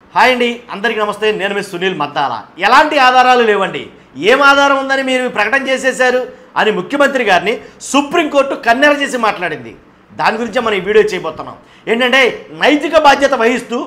hi అండి అందరికీ నమస్తే నేను మీ సునీల్ మద్దాల ఎలాంటి ఆధారాలు లేవండి ఏం ఆధారం ఉందని మీరు ప్రకటన చేసేశారు అని ముఖ్యమంత్రి గారిని సుప్రీంకోర్టు కన్నెర చేసి మాట్లాడింది దాని గురించి మనం ఈ వీడియో చేయబోతున్నాం ఏంటంటే నైతిక బాధ్యత వహిస్తూ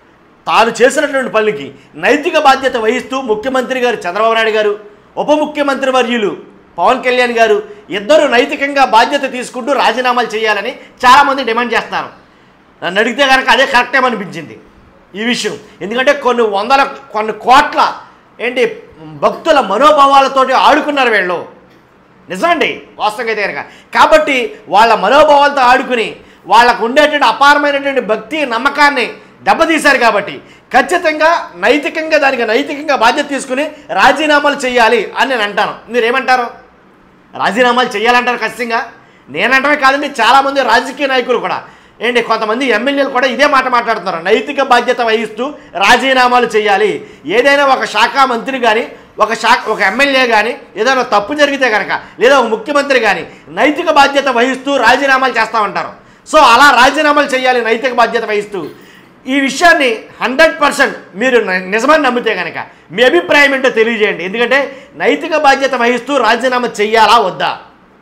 తాను చేసినటువంటి పనులకి నైతిక బాధ్యత వహిస్తూ ముఖ్యమంత్రి గారు చంద్రబాబు నాయుడు గారు ఉప ముఖ్యమంత్రి వర్యులు పవన్ కళ్యాణ్ గారు ఇద్దరు నైతికంగా బాధ్యత తీసుకుంటూ రాజీనామాలు చేయాలని చాలామంది డిమాండ్ చేస్తున్నారు నన్ను అడిగితే కనుక అదే కరెక్ట్ అనిపించింది ఈ విషయం ఎందుకంటే కొన్ని వందల కొన్ని కోట్ల ఏంటి భక్తుల మనోభావాలతోటి ఆడుకున్నారు వీళ్ళు నిజమండి వాస్తవంగా అయితే కనుక కాబట్టి వాళ్ళ మనోభావాలతో ఆడుకుని వాళ్ళకు ఉండేటువంటి అపారమైనటువంటి భక్తి నమ్మకాన్ని దెబ్బతీశారు కాబట్టి ఖచ్చితంగా నైతికంగా దానికి నైతికంగా బాధ్యత తీసుకుని రాజీనామాలు చేయాలి అని నేను అంటాను మీరేమంటారు రాజీనామాలు చేయాలంటారు ఖచ్చితంగా నేనంటమే కాదండి చాలామంది రాజకీయ నాయకులు కూడా ఏంటి కొంతమంది ఎమ్మెల్యేలు కూడా ఇదే మాట మాట్లాడుతున్నారు నైతిక బాధ్యత వహిస్తూ రాజీనామాలు చేయాలి ఏదైనా ఒక శాఖ మంత్రి కానీ ఒక శాఖ ఒక ఎమ్మెల్యే కానీ ఏదైనా తప్పు జరిగితే కనుక లేదా ఒక ముఖ్యమంత్రి కానీ నైతిక బాధ్యత వహిస్తూ రాజీనామాలు చేస్తామంటారు సో అలా రాజీనామాలు చేయాలి నైతిక బాధ్యత వహిస్తూ ఈ విషయాన్ని హండ్రెడ్ పర్సెంట్ మీరు ని- నిజమని నమ్మితే కనుక మీ అభిప్రాయం ఏంటో తెలియజేయండి ఎందుకంటే నైతిక బాధ్యత వహిస్తూ రాజీనామా చెయ్యాలా వద్దా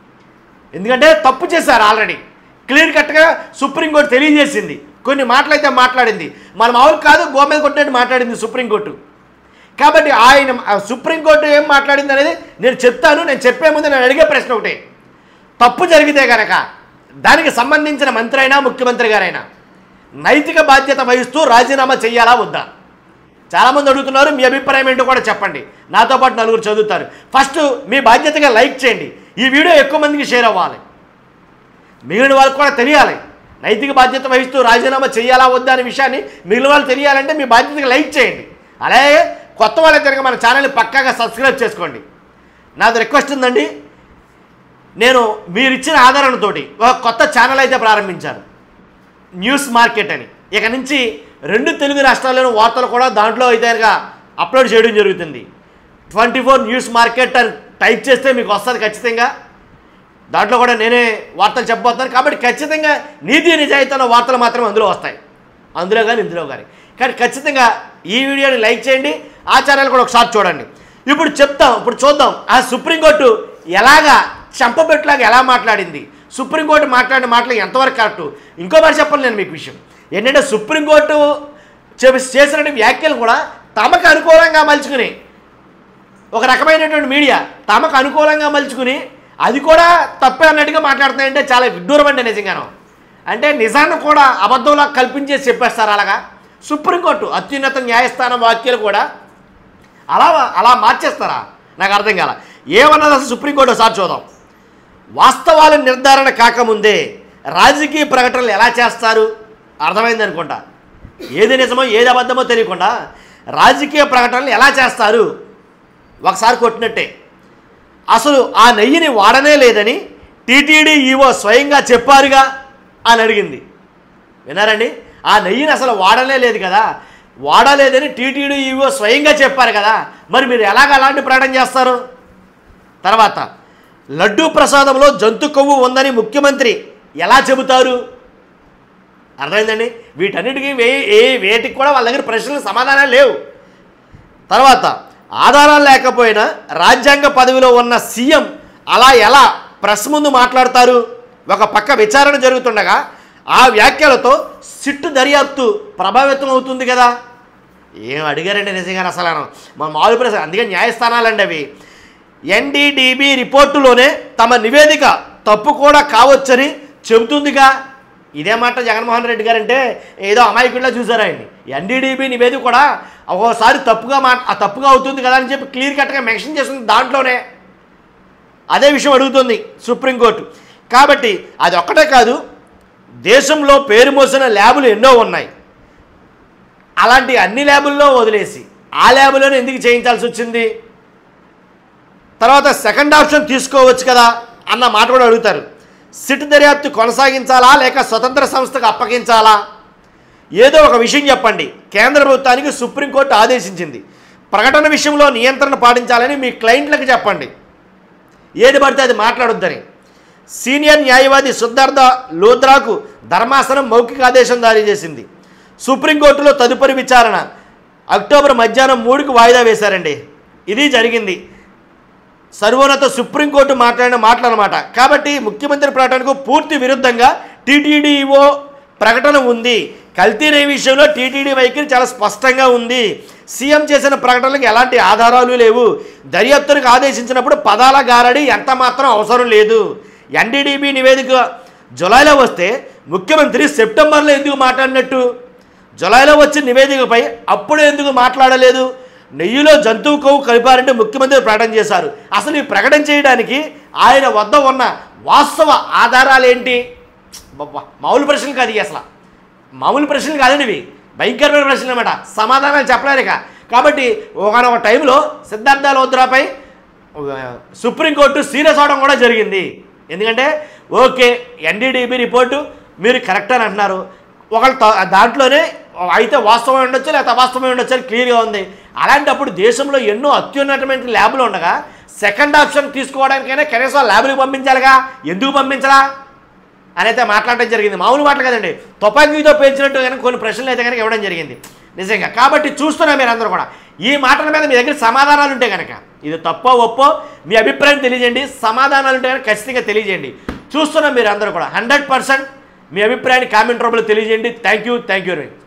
ఎందుకంటే తప్పు చేశారు ఆల్రెడీ క్లియర్ కట్గా సుప్రీంకోర్టు తెలియజేసింది కొన్ని మాటలైతే మాట్లాడింది మన మామూలు కాదు గోమేద కొట్టినట్టు మాట్లాడింది సుప్రీంకోర్టు కాబట్టి ఆయన ఆ సుప్రీంకోర్టు ఏం మాట్లాడింది అనేది నేను చెప్తాను నేను చెప్పే ముందు నేను అడిగే ప్రశ్న ఒకటే తప్పు జరిగితే కనుక దానికి సంబంధించిన మంత్రి అయినా ముఖ్యమంత్రి గారైనా నైతిక బాధ్యత వహిస్తూ రాజీనామా చేయాలా వద్దా చాలామంది అడుగుతున్నారు మీ అభిప్రాయం ఏంటో కూడా చెప్పండి నాతో పాటు నలుగురు చదువుతారు ఫస్ట్ మీ బాధ్యతగా లైక్ చేయండి ఈ వీడియో ఎక్కువ మందికి షేర్ అవ్వాలి మిగిలిన వాళ్ళకి కూడా తెలియాలి నైతిక బాధ్యత వహిస్తూ రాజీనామా చేయాలా వద్దా అనే విషయాన్ని మిగిలిన వాళ్ళు తెలియాలంటే మీ బాధ్యతగా లైక్ చేయండి అలాగే కొత్త వాళ్ళకి కనుక మన ఛానల్ని పక్కాగా సబ్స్క్రైబ్ చేసుకోండి నాది రిక్వెస్ట్ ఉందండి నేను మీరు ఇచ్చిన ఆదరణతోటి ఒక కొత్త ఛానల్ అయితే ప్రారంభించాను న్యూస్ మార్కెట్ అని ఇక నుంచి రెండు తెలుగు రాష్ట్రాల్లోని వార్తలు కూడా దాంట్లో అయితే కనుక అప్లోడ్ చేయడం జరుగుతుంది ట్వంటీ ఫోర్ న్యూస్ మార్కెట్ అని టైప్ చేస్తే మీకు వస్తుంది ఖచ్చితంగా దాంట్లో కూడా నేనే వార్తలు చెప్పబోతున్నాను కాబట్టి ఖచ్చితంగా నీతి నిజాయితీ అన్న వార్తలు మాత్రమే అందులో వస్తాయి అందులో కానీ ఇందులో కానీ కానీ ఖచ్చితంగా ఈ వీడియోని లైక్ చేయండి ఆ ఛానల్ కూడా ఒకసారి చూడండి ఇప్పుడు చెప్తాం ఇప్పుడు చూద్దాం ఆ సుప్రీంకోర్టు ఎలాగా చెంపబెట్టులాగా ఎలా మాట్లాడింది సుప్రీంకోర్టు మాట్లాడిన మాటలు ఎంతవరకు కరెక్ట్ ఇంకో మాట చెప్పాలి నేను మీకు విషయం ఏంటంటే సుప్రీంకోర్టు చె- చేసినటువంటి వ్యాఖ్యలు కూడా తమకు అనుకూలంగా మలుచుకుని ఒక రకమైనటువంటి మీడియా తమకు అనుకూలంగా మలుచుకుని అది కూడా తప్పే అన్నట్టుగా మాట్లాడుతున్నాయంటే చాలా విడ్డూరం అండి నిజంగాను అంటే నిజాన్ని కూడా అబద్ధంలా కల్పించేసి చెప్పేస్తారు అలాగా సుప్రీంకోర్టు అత్యున్నత న్యాయస్థానం వ్యాఖ్యలు కూడా అలా అలా మార్చేస్తారా నాకు అర్థం కాల ఏమన్నది అసలు సుప్రీంకోర్టు ఒకసారి చూద్దాం వాస్తవాల నిర్ధారణ కాకముందే రాజకీయ ప్రకటనలు ఎలా చేస్తారు అర్థమైంది అనుకుంటా ఏది నిజమో ఏది అబద్ధమో తెలియకుండా రాజకీయ ప్రకటనలు ఎలా చేస్తారు ఒకసారి కొట్టినట్టే అసలు ఆ నెయ్యిని వాడనే లేదని టీటీడీ ఈవో స్వయంగా చెప్పారుగా అని అడిగింది విన్నారండి ఆ నెయ్యిని అసలు వాడనే లేదు కదా వాడలేదని టీటీడీ ఈవో స్వయంగా చెప్పారు కదా మరి మీరు ఎలాగ అలాంటి ప్రకటన చేస్తారు తర్వాత లడ్డూ ప్రసాదంలో జంతు కొవ్వు ఉందని ముఖ్యమంత్రి ఎలా చెబుతారు అర్థమైందండి వీటన్నిటికీ వే ఏ వేటికి కూడా వాళ్ళ దగ్గర ప్రశ్నలు సమాధానాలు లేవు తర్వాత ఆధారాలు లేకపోయినా రాజ్యాంగ పదవిలో ఉన్న సీఎం అలా ఎలా ప్రెస్ ముందు మాట్లాడతారు ఒక పక్క విచారణ జరుగుతుండగా ఆ వ్యాఖ్యలతో సిట్టు దర్యాప్తు ప్రభావితం అవుతుంది కదా ఏం అడిగారండి నిజంగా అసలు మన మామూలు ప్రశ్న అందుకే న్యాయస్థానాలండి అవి ఎన్డీడీబీ రిపోర్టులోనే తమ నివేదిక తప్పు కూడా కావచ్చని చెబుతుందిగా ఇదే మాట జగన్మోహన్ రెడ్డి గారు అంటే ఏదో అమాయకుడిలా చూసారు ఆయన్ని ఎన్డీడీబీ నివేదిక కూడా ఒక్కోసారి తప్పుగా మాట ఆ తప్పుగా అవుతుంది కదా అని చెప్పి క్లియర్ కట్గా మెన్షన్ చేస్తుంది దాంట్లోనే అదే విషయం అడుగుతుంది సుప్రీంకోర్టు కాబట్టి అది ఒక్కటే కాదు దేశంలో పేరు మోసిన ల్యాబులు ఎన్నో ఉన్నాయి అలాంటి అన్ని ల్యాబుల్లో వదిలేసి ఆ ల్యాబులోనే ఎందుకు చేయించాల్సి వచ్చింది తర్వాత సెకండ్ ఆప్షన్ తీసుకోవచ్చు కదా అన్న మాట కూడా అడుగుతారు సిట్ దర్యాప్తు కొనసాగించాలా లేక స్వతంత్ర సంస్థకు అప్పగించాలా ఏదో ఒక విషయం చెప్పండి కేంద్ర ప్రభుత్వానికి సుప్రీంకోర్టు ఆదేశించింది ప్రకటన విషయంలో నియంత్రణ పాటించాలని మీ క్లయింట్లకు చెప్పండి ఏది పడితే అది మాట్లాడొద్దని సీనియర్ న్యాయవాది సిద్ధార్థ లోద్రాకు ధర్మాసనం మౌఖిక ఆదేశం జారీ చేసింది సుప్రీంకోర్టులో తదుపరి విచారణ అక్టోబర్ మధ్యాహ్నం మూడుకి వాయిదా వేశారండి ఇది జరిగింది సర్వోన్నత సుప్రీంకోర్టు మాట్లాడిన మాటలన్నమాట కాబట్టి ముఖ్యమంత్రి ప్రకటనకు పూర్తి విరుద్ధంగా టీటీడీఓ ప్రకటన ఉంది కల్తీ రే విషయంలో టీటీడీ వైఖరి చాలా స్పష్టంగా ఉంది సీఎం చేసిన ప్రకటనలకు ఎలాంటి ఆధారాలు లేవు దర్యాప్తునికి ఆదేశించినప్పుడు పదాల గారడి ఎంత మాత్రం అవసరం లేదు ఎన్డీడీబీ నివేదిక జులైలో వస్తే ముఖ్యమంత్రి సెప్టెంబర్లో ఎందుకు మాట్లాడినట్టు జులైలో వచ్చిన నివేదికపై అప్పుడు ఎందుకు మాట్లాడలేదు నెయ్యిలో జంతువు కొవ్వు కలిపారంటే ముఖ్యమంత్రి ప్రకటన చేశారు అసలు ఈ ప్రకటన చేయడానికి ఆయన వద్ద ఉన్న వాస్తవ ఆధారాలు ఏంటి అబ్బబ్బా, మామూలు ప్రశ్నలు కాదు ఇవి అసలు మామూలు ప్రశ్నలు కాదండి ఇవి భయంకరమైన ప్రశ్నలు అనమాట సమాధానాలు చెప్పలేరు ఇక కాబట్టి ఒకనొక టైంలో సిద్ధార్థ లోద్రాపై సుప్రీంకోర్టు సీరియస్ అవడం కూడా జరిగింది ఎందుకంటే ఓకే ఎన్డీడీబీ రిపోర్టు మీరు కరెక్ట్ అని అంటున్నారు ఒకళ్ళు త- దాంట్లోనే అయితే వాస్తవమే ఉండొచ్చు లేకపోతే అవాస్తవమే ఉండొచ్చు అని క్లియర్గా ఉంది అలాంటప్పుడు దేశంలో ఎన్నో అత్యున్నతమైన ల్యాబ్లు ఉండగా సెకండ్ ఆప్షన్ తీసుకోవడానికైనా కనీసం ల్యాబ్లకు పంపించాలిగా ఎందుకు పంపించలా అని అయితే మాట్లాడడం జరిగింది మామూలు మాటలు కదండి తుపాకీతో పేర్చినట్టు కనుక కొన్ని ప్రశ్నలు అయితే కనుక ఇవ్వడం జరిగింది నిజంగా కాబట్టి చూస్తున్నా మీరు అందరూ కూడా ఈ మాటల మీద మీ దగ్గర సమాధానాలు ఉంటే కనుక ఇది తప్పో ఒప్పో మీ అభిప్రాయం తెలియజేయండి సమాధానాలు ఉంటే కనుక ఖచ్చితంగా తెలియజేయండి చూస్తున్నా మీరు అందరూ కూడా హండ్రెడ్ పర్సెంట్ మీ అభిప్రాయాన్ని కామెంట్ రూపంలో తెలియజేయండి thank you thank you very